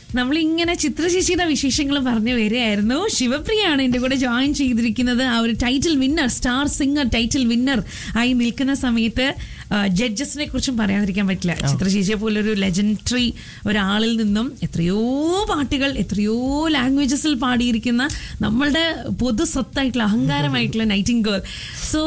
നമ്മളിങ്ങനെ ചിത്രശേഷിയുടെ വിശേഷങ്ങൾ പറഞ്ഞു വരികയായിരുന്നു ശിവപ്രിയാണ് എന്റെ കൂടെ ജോയിൻ ചെയ്തിരിക്കുന്നത് ആ ഒരു title winner star singer title winner ആയി നിൽക്കുന്ന സമയത്ത് ജഡ്ജസിനെ കുറിച്ചും പറയാതിരിക്കാൻ പറ്റില്ല ചിത്രശേഷിയെ പോലൊരു ലെജൻഡറി ഒരാളിൽ നിന്നും എത്രയോ പാട്ടുകൾ എത്രയോ ലാംഗ്വേജസിൽ പാടിയിരിക്കുന്ന നമ്മളുടെ പൊതു സ്വത്തായിട്ടുള്ള അഹങ്കാരമായിട്ടുള്ള നൈറ്റിംഗ് ഗേൾ സോ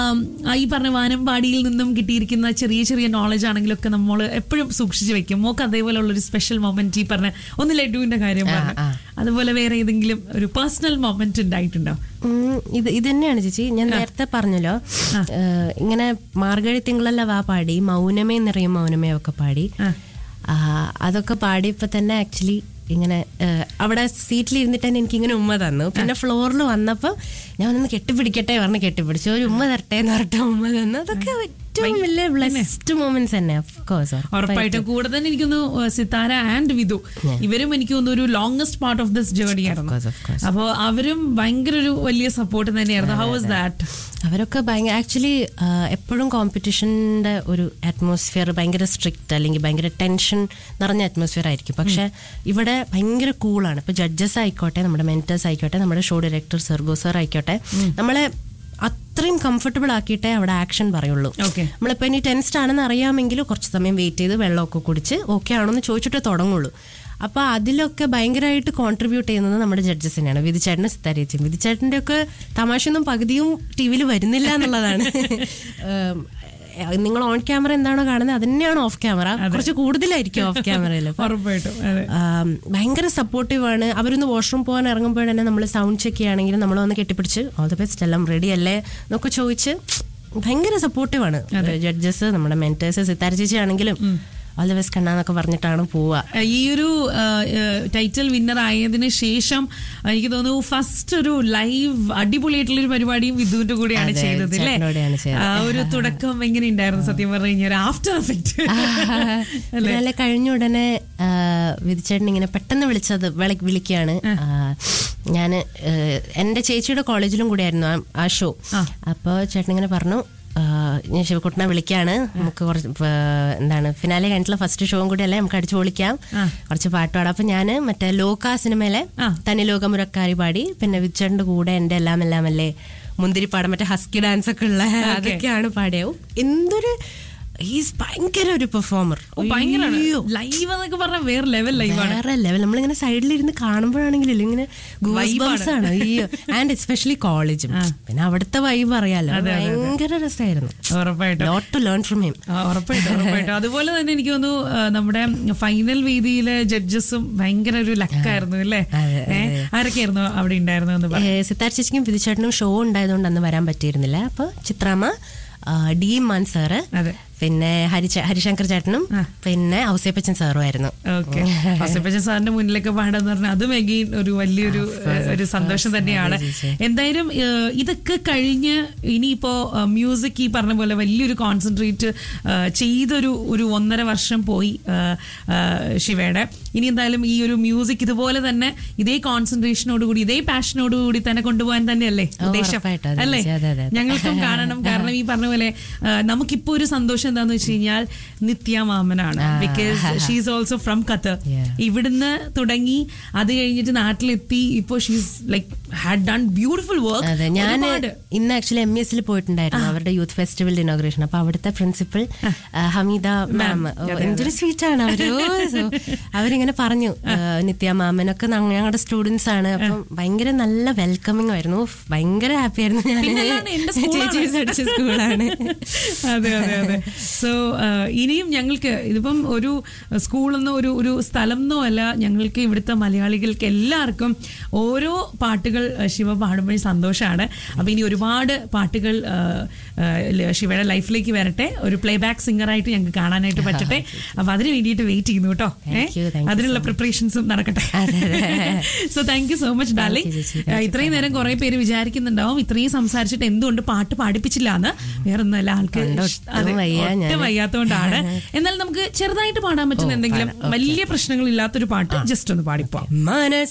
ഈ പറഞ്ഞ വാനമ്പാടിയിൽ നിന്നും കിട്ടിയിരിക്കുന്ന ചെറിയ ചെറിയ നോളജ് ആണെങ്കിലൊക്കെ നമ്മൾ എപ്പോഴും സൂക്ഷിച്ചു വെക്കും മോക്ക് അതേപോലെയുള്ള ഒരു സ്പെഷ്യൽ മൊമെന്റ് ഈ പറഞ്ഞ ഒന്ന് ലഡുവിന്റെ കാര്യം പറഞ്ഞു അതുപോലെ വേറെ ഏതെങ്കിലും ഒരു പേഴ്സണൽ മൊമെന്റ് ഉണ്ടായിട്ടുണ്ടോ ഉം, ഇത് ഇത് തന്നെയാണ് ചേച്ചി ഞാൻ നേരത്തെ പറഞ്ഞല്ലോ ഏഹ്, ഇങ്ങനെ മാർഗഴി തിങ്കളല്ല വാ പാടി മൗനമേ നിറയും മൗനമേ ഒക്കെ പാടി ആ. ആ, അതൊക്കെ പാടിയപ്പോ തന്നെ ആക്ച്വലി ഇങ്ങനെ ഏഹ്, അവിടെ സീറ്റിൽ ഇരുന്നിട്ട് തന്നെ എനിക്ക് ഇങ്ങനെ ഉമ്മ തന്നു പിന്നെ ഫ്ലോറിൽ വന്നപ്പോ ഞാൻ ഒന്ന് കെട്ടിപ്പിടിക്കട്ടെ പറഞ്ഞ് കെട്ടിപ്പിടിച്ചു ഒരു ഉമ്മ തരട്ടെ എന്ന് പറഞ്ഞിട്ട് ഉമ്മ തന്നു അതൊക്കെ ഏറ്റവും വലിയ ബ്ലെസ്ഡ് മൊമെന്റ്സ് തന്നെ ഓഫ് കോഴ്സ് ഉറപ്പായിട്ടും കൂടെ തന്നെ എനിക്കൊന്ന് സിത്താര ആൻഡ് വിധു ഇവരും എനിക്ക് തോന്നുന്നു ഒരു longest part of this journey ആയിരുന്നു course, of course. അപ്പോൾ അവരും ഭയങ്കര ഒരു വലിയ സപ്പോർട്ട് തന്നെയായിരുന്നു ഹൗ വാസ് ദാറ്റ് അവരൊക്കെ ഭയങ്കര ആക്ച്വലി എപ്പോഴും കോമ്പറ്റീഷൻ്റെ ഒരു അറ്റ്മോസ്ഫിയർ ഭയങ്കര സ്ട്രിക്റ്റ് അല്ലെങ്കിൽ ഭയങ്കര ടെൻഷൻ നിറഞ്ഞ അറ്റ്മോസ്ഫിയർ ആയിരിക്കും പക്ഷെ ഇവിടെ ഭയങ്കര കൂളാണ് ഇപ്പൊ ജഡ്ജസ് ആയിക്കോട്ടെ നമ്മുടെ മെന്റേഴ്സ് ആയിക്കോട്ടെ നമ്മുടെ ഷോ ഡയറക്ടർ സർഗോ സർ ആയിക്കോട്ടെ നമ്മളെ അത്രയും കംഫർട്ടബിൾ ആക്കിയിട്ടേ അവിടെ ആക്ഷൻ പറയുള്ളൂ Okay. നമ്മളിപ്പോൾ ഇനി ടെൻസ്ഡ് ആണെന്ന് അറിയാമെങ്കിൽ കുറച്ച് സമയം വെയിറ്റ് ചെയ്ത് വെള്ളമൊക്കെ കുടിച്ച് ഓക്കെ ആണോ എന്ന് ചോദിച്ചിട്ടേ തുടങ്ങുള്ളൂ അപ്പോൾ അതിലൊക്കെ ഭയങ്കരമായിട്ട് കോൺട്രിബ്യൂട്ട് ചെയ്യുന്നത് നമ്മുടെ ജഡ്ജസ് തന്നെയാണ് വിധിച്ചേട്ടനും സിത്താരേച്ചും വിധിച്ചേട്ടൻ്റെ ഒക്കെ തമാശയൊന്നും പകുതിയും ടി വിയിൽ വരുന്നില്ല എന്നുള്ളതാണ് ഏം, നിങ്ങൾ ഓൺ ക്യാമറ എന്താണോ കാണുന്നത് അത് തന്നെയാണ് ഓഫ് ക്യാമറ കുറച്ച് കൂടുതലായിരിക്കും ഓഫ് ക്യാമറയിൽ ഉറപ്പായിട്ടും അതെ ആം, ഭയങ്കര സപ്പോർട്ടീവ് ആണ് അവരൊന്ന് വാഷ്റൂം പോകാൻ ഇറങ്ങുമ്പോൾ തന്നെ നമ്മൾ സൗണ്ട് ചെക്ക് ചെയ്യുകയാണെങ്കിൽ നമ്മൾ വന്ന് കെട്ടിപ്പിടിച്ച് ഓൾ ദ ബെസ്റ്റ് എല്ലാം റെഡി അല്ലേ എന്നൊക്കെ ചോദിച്ച് ഭയങ്കര സപ്പോർട്ടീവ് ആണ് ജഡ്ജസ് നമ്മുടെ മെന്റേഴ്സ് സിത്താര ചേച്ചി ആണെങ്കിലും ഓൾ ദ ബെസ്റ്റ് കണ്ണാന്നൊക്കെ പറഞ്ഞിട്ടാണ് പോവുക ഈ ഒരു ടൈറ്റിൽ വിന്നർ ആയതിനു ശേഷം എനിക്ക് തോന്നുന്നു ഫസ്റ്റ് ഒരു ലൈവ് അടിപൊളിയായിട്ടുള്ള ഒരു പരിപാടിയും വിധുവിന്റെ കൂടെയാണ് അതെ, ചെയ്തത് അല്ലേ ചേട്ടനോടെയാണ് ചെയ്തത്. ആ ഒരു തുടക്കം എങ്ങനെ ഉണ്ടായിരുന്നു സത്യം പറഞ്ഞു കഴിഞ്ഞാൽ ആഫ്റ്റർ എഫക്ട് നല്ല കഴിഞ്ഞ ഉടനെ വിധിച്ചേട്ടൻ ഇങ്ങനെ പെട്ടെന്ന് വിളിച്ചത് വിളി- വിളിക്കുകയാണ് ഞാൻ എൻ്റെ ചേച്ചിയുടെ കോളേജിലും കൂടിയായിരുന്നു ആ- ആ ഷോ അപ്പോൾ ചേട്ടൻ ഇങ്ങനെ പറഞ്ഞു ആ, ഞാൻ ശിവക്കുട്ടനെ വിളിക്കാണ് നമുക്ക് കുറച്ച് ആ, എന്താണ് ഫിനാലെ കഴിഞ്ഞിട്ടുള്ള ഫസ്റ്റ് ഷോയും കൂടി അല്ലേ നമുക്ക് അടിച്ചു പൊളിക്കാം കുറച്ച് പാട്ട് പാടാം അപ്പൊ ഞാൻ മറ്റേ ലോക സിനിമയിലെ തനി ലോകമുരക്കാരി പാടി പിന്നെ വിച്ചേട്ടൻ്റെ കൂടെ എൻ്റെ എല്ലാം എല്ലാം അല്ലേ മുന്തിരിപ്പാടം മറ്റേ ഹസ്കി ഡാൻസ് ഒക്കെ ഉള്ള അതൊക്കെയാണ് പാടിയാവും എന്തൊരു ഹീസ് ഭയങ്കര ഒരു പെർഫോമർ ഭയങ്കര ലൈവ് എന്നൊക്കെ പറഞ്ഞാൽ വേറെ ലെവൽ ലൈവാണ് വേറെ ലെവൽ നമ്മളിങ്ങനെ സൈഡിലിരുന്ന് കാണുമ്പോഴാണെങ്കിലും ഇങ്ങനെ goosebumps ആണ് അയ്യോ ആൻഡ് എസ്പെഷ്യലി കോളേജും പിന്നെ അവിടുത്തെ വൈബ് അറിയാലോ ഭയങ്കര രസമായിരുന്നു ഉറപ്പായിട്ടും lot to learn from him ആ, ഉറപ്പായിട്ടും ഉറപ്പായിട്ടും അതുപോലെ തന്നെ എനിക്ക് തോന്നുന്നു ആ, നമ്മുടെ ഫൈനൽ വേദിയിലെ ജഡ്ജസും ഭയങ്കര ഒരു ലക്കായിരുന്നു അല്ലേ ഏ, ആരൊക്കെയായിരുന്നു അവിടെ ഉണ്ടായിരുന്നു എന്ന് പറ സിത്താർ ചേച്ചിക്കും വിധിച്ചേട്ടനും ഷോ ഉണ്ടായതുകൊണ്ട് അന്ന് വരാൻ പറ്റിയിരുന്നില്ല അപ്പൊ ചിത്രാമ്മ ആ, ഡി മാൻ സാറ് അതെ പിന്നെ ഹരിച ഹരിശങ്കർ ചേട്ടനും പിന്നെ ഔസേപ്പച്ചൻ സാറും ആയിരുന്നു ഓക്കെ ഔസേപ്പച്ചൻ സാറിന്റെ മുന്നിലൊക്കെ പാടാന്ന് പറഞ്ഞാൽ അതും എഗെയിൻ ഒരു വലിയൊരു ഏഹ്, ഒരു സന്തോഷം തന്നെയാണ് എന്തായാലും ഏഹ്, ഇതൊക്കെ കഴിഞ്ഞ് ഇനിയിപ്പോ മ്യൂസിക് ഈ പറഞ്ഞ പോലെ വലിയൊരു കോൺസെൻട്രേറ്റ് ചെയ്തൊരു ഒരു ഒന്നര വർഷം പോയി ഏഹ്, ഏഹ്, ശിവയുടെ ഇനി എന്തായാലും ഈ ഒരു മ്യൂസിക് ഇതുപോലെ തന്നെ ഇതേ കോൺസെൻട്രേഷനോട് കൂടി ഇതേ പാഷനോട് കൂടി തന്നെ കൊണ്ടുപോകാൻ തന്നെയല്ലേ ഉദ്ദേശം ഉറപ്പായിട്ടും, അതെ, അല്ലേ അതെ, അതെ. ഞങ്ങൾക്കും കാണണം കാരണം ഈ പറഞ്ഞ പോലെ ആ, നമുക്കിപ്പോ ഒരു സന്തോഷം എന്താന്ന് വെച്ച് കഴിഞ്ഞാൽ നിത്യ മാമനാണ് because she's also from Qatar Yeah. ഇവിടുന്ന് തുടങ്ങി അത് കഴിഞ്ഞിട്ട് നാട്ടിലെത്തി ഇപ്പോ she's like had done beautiful അതെ ഞാൻ വർക്ക് ഇന്ന് ആക്ച്വലി എം എസിൽ പോയിട്ടുണ്ടായിരുന്നു അവരുടെ യൂത്ത് ഫെസ്റ്റിവൽ ഇനോഗ്രേഷൻ അപ്പൊ അവിടുത്തെ പ്രിൻസിപ്പൽ ഹമീദ മാം എന്തൊരു സ്വീറ്റ് ആണ് അവര് ഓ, so അവരിങ്ങനെ പറഞ്ഞു ആ, നിത്യ മാമനൊക്കെ ഞങ്ങ- ഞങ്ങളുടെ സ്റ്റുഡൻസ് ആണ് അപ്പം ഭയങ്കര നല്ല വെൽക്കമിങ് ആയിരുന്നു ഉഫ്, ഭയങ്കര ഹാപ്പി ആയിരുന്നു ഞാൻ പിന്നല്ലാണ്ട് എന്റെ സ്കൂളാണ്. ചേച്ചി പഠിച്ച സ്കൂളാണ് അതെ അതെ അതെ സോ ഇനിയും ഞങ്ങൾക്ക് ഇതിപ്പം ഒരു സ്കൂളെന്നോ ഒരു ഒരു സ്ഥലം എന്നോ അല്ല ഞങ്ങൾക്ക് ഇവിടുത്തെ മലയാളികൾക്ക് എല്ലാവർക്കും ഓരോ പാട്ടുകൾ ആ, ശിവ പാടുമ്പോഴും സന്തോഷമാണ് അപ്പൊ ഇനി ഒരുപാട് പാട്ടുകൾ ആ, ആ, ല- ശിവയുടെ ലൈഫിലേക്ക് വരട്ടെ ഒരു പ്ലേ ബാക്ക് സിംഗറായിട്ട് ഞങ്ങൾക്ക് കാണാനായിട്ട് പറ്റട്ടെ അപ്പൊ അതിന് വേണ്ടിയിട്ട് വെയിറ്റ് ചെയ്യുന്നു കേട്ടോ Thank you, thank you അതിനുള്ള പ്രിപ്പറേഷൻസും നടക്കട്ടെ so thank you so much darling ചേച്ചി. ഇത്രയും നേരം കുറെ പേര് വിചാരിക്കുന്നുണ്ടാവും ഇത്രയും സംസാരിച്ചിട്ട് എന്തുകൊണ്ട് പാട്ട് പാടിപ്പിച്ചില്ല എന്ന് വേറെ ഒന്നല്ല ആൾക്ക് ഒട്ടും അതെ, വയ്യ ഒട്ടും ഞാന്. വയ്യാത്തോണ്ടാണ് എന്നാൽ നമുക്ക് ചെറുതായിട്ട് പാടാൻ പറ്റുന്ന എന്തെങ്കിലും വലിയ പ്രശ്നങ്ങൾ ഇല്ലാത്തൊരു പാട്ട് ജസ്റ്റ് ഒന്ന് പാടിപ്പോ മനസ്സ്